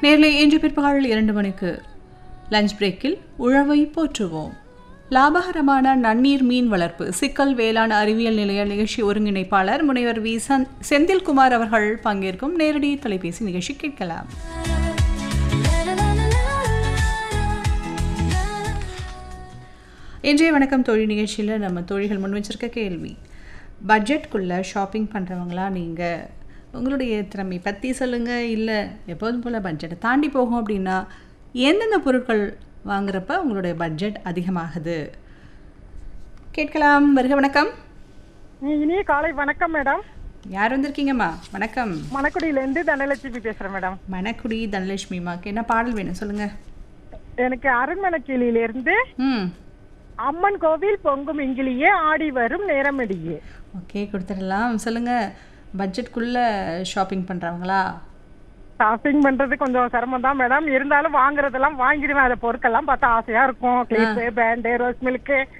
நேரில் இன்று பிற்பகல் இரண்டு மணிக்கு லஞ்ச் பிரேக்கில் உழவை போற்றுவோம் லாபகரமான நன்னீர் மீன் வளர்ப்பு சிக்கல் வேளாண் அறிவியல் நிலைய நிகழ்ச்சி ஒருங்கிணைப்பாளர் முனைவர் வி சன் செந்தில்குமார் அவர்கள் பங்கேற்கும் நேரடி தொலைபேசி நிகழ்ச்சி கேட்கலாம் இன்றைய வணக்கம் தொழில் நிகழ்ச்சியில் நம்ம தோழிகள் முன் வச்சிருக்க கேள்வி பட்ஜெட்குள்ளே ஷாப்பிங் பண்ணுறவங்களா நீங்கள் உங்களுடைய திறமை பற்றி சொல்லுங்கள் இல்லை எப்போதும் போல் பட்ஜெட்டை தாண்டி போகும் அப்படின்னா எந்தெந்த பொருட்கள் வாங்குறப்ப உங்களுடைய பட்ஜெட் அதிகமாகுது கேட்கலாம் வருக வணக்கம் இனிய காலை வணக்கம் மேடம் யார் வந்திருக்கீங்கம்மா வணக்கம் மணக்குடியிலேருந்து தனலட்சுமி பேசுறேன் மேடம் மணக்குடி தனலட்சுமிமாக்கு என்ன பாடல் வேணும் சொல்லுங்கள் எனக்கு அரண்மனைக்கிளியிலிருந்து ம் அம்மன் கோவில் பொங்கும் இங்கிலியே ஆடி வரும் நேரமடியே ஓகே கொடுத்துடலாம் சொல்லுங்கள் பட்ஜெட்குள்ளே ஷாப்பிங் பண்ணுறவங்களா ஷாப்பிங் பண்றது கொஞ்சம் சிரமம் தான் மேடம் இருந்தாலும் வாங்குறதெல்லாம் வாங்கிடுவேன் அதை பொருட்கள்லாம் பார்த்தா ஆசையா இருக்கும் கிளிப்பு பேண்டு ரோஸ் மில்க்கு